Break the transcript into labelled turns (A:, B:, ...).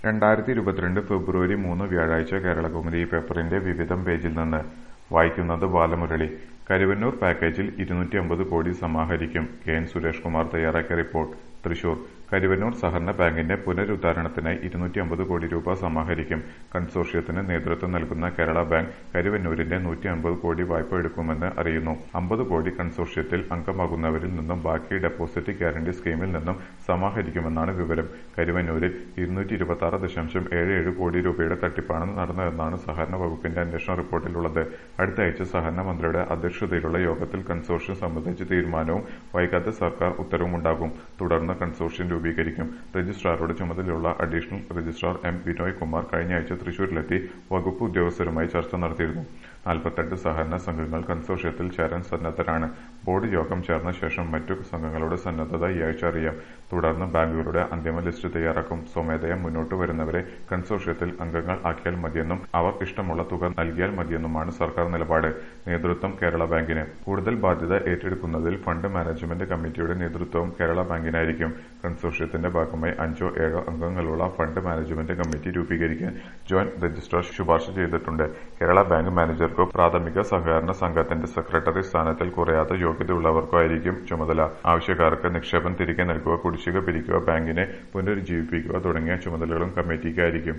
A: രണ്ടായിരത്തി ഇരുപത്തിരണ്ട് ഫെബ്രുവരി മൂന്ന് വ്യാഴാഴ്ച കേരളകൗമുദി പേപ്പറിന്റെ വിവിധം പേജിൽ നിന്ന് വായിക്കുന്നത് ബാലമുരളി കരുവന്നൂർ പാക്കേജിൽ ഇരുന്നൂറ്റി അമ്പത് കോടി സമാഹരിക്കും കെ എൻ സുരേഷ് കുമാർ തയ്യാറാക്കിയ റിപ്പോർട്ട് തൃശൂർ കരുവന്നൂർ സഹകരണ ബാങ്കിന്റെ പുനരുദ്ധാരണത്തിനായി ഇരുന്നൂറ്റി അമ്പത് കോടി രൂപ സമാഹരിക്കും കൺസോർഷ്യത്തിന് നേതൃത്വം നൽകുന്ന കേരള ബാങ്ക് കരുവന്നൂരിന്റെ നൂറ്റി അമ്പത് കോടി വായ്പ എടുക്കുമെന്ന് അറിയുന്നു അമ്പത് കോടി കൺസോർഷ്യത്തിൽ അംഗമാകുന്നവരിൽ നിന്നും ബാക്കി ഡെപ്പോസിറ്റ് ഗ്യാരണ്ടി സ്കീമിൽ നിന്നും സമാഹരിക്കുമെന്നാണ് വിവരം കരുവന്നൂരിൽ ഇരുന്നൂറ്റി ഇരുപത്തി ആറ് ദശാംശം ഏഴ് ഏഴ് കോടി രൂപയുടെ തട്ടിപ്പാണ് നടന്നതെന്നാണ് സഹകരണ വകുപ്പിന്റെ അന്വേഷണ റിപ്പോർട്ടിലുള്ളത് അടുത്ത ആഴ്ച സഹകരണ മന്ത്രിയുടെ അധ്യക്ഷതയിലുള്ള യോഗത്തിൽ കൺസോർഷ്യം സംബന്ധിച്ച തീരുമാനവും വൈകാതെ സർക്കാർ ഉത്തരവുമുണ്ടാകും തുടർന്ന് കൺസോർഷ്യം രൂപീകരിക്കും രജിസ്ട്രാറുടെ ചുമതലയുള്ള additional registrar M Binoy Kumar കഴിഞ്ഞയാഴ്ച തൃശൂരിലെത്തി വകുപ്പ് ഉദ്യോഗസ്ഥരുമായി ചർച്ച നടത്തിയിരുന്നു നാൽപ്പത്തെട്ട് സഹകരണ സംഘങ്ങൾ കൺസോർഷ്യത്തിൽ ചേരാൻ സന്നദ്ധരാണ് ബോർഡ് യോഗം ചേർന്ന ശേഷം മറ്റു സംഘങ്ങളുടെ സന്നദ്ധത ഈ ആഴ്ച അറിയാം തുടർന്ന് ബാങ്കുകളുടെ അന്തിമ ലിസ്റ്റ് തയ്യാറാക്കും സ്വമേധയാ മുന്നോട്ട് വരുന്നവരെ കൺസോർഷ്യത്തിൽ അംഗങ്ങൾ ആക്കിയാൽ മതിയെന്നും അവർ ഇഷ്ടമുള്ള തുക നൽകിയാൽ മതിയെന്നുമാണ് സർക്കാർ നിലപാട് നേതൃത്വം കേരള ബാങ്കിന് കൂടുതൽ ബാധ്യത ഏറ്റെടുക്കുന്നതിൽ ഫണ്ട് മാനേജ്മെന്റ് കമ്മിറ്റിയുടെ നേതൃത്വവും കേരള ബാങ്കിനായിരിക്കും കൺസോർഷ്യത്തിന്റെ ഭാഗമായി അഞ്ചോ ഏഴോ അംഗങ്ങളുള്ള ഫണ്ട് മാനേജ്മെന്റ് കമ്മിറ്റി രൂപീകരിക്കാൻ ജോയിന്റ് രജിസ്ട്രാർ ശുപാർശ ചെയ്തിട്ടുണ്ട് കേരള ബാങ്ക് മാനേജർക്കോ പ്രാഥമിക സഹകരണ സംഘത്തിന്റെ സെക്രട്ടറി സ്ഥാനത്തിൽ കുറയാത്ത യോഗ്യതയുള്ളവർക്കോ ആയിരിക്കും ചുമതല ആവശ്യക്കാർക്ക് നിക്ഷേപം തിരികെ നൽകുക കുടിശ്ശിക പിരിക്കുക ബാങ്കിനെ പുനരുജ്ജീവിപ്പിക്കുക തുടങ്ങിയ ചുമതലകളും കമ്മിറ്റിക്കായിരിക്കും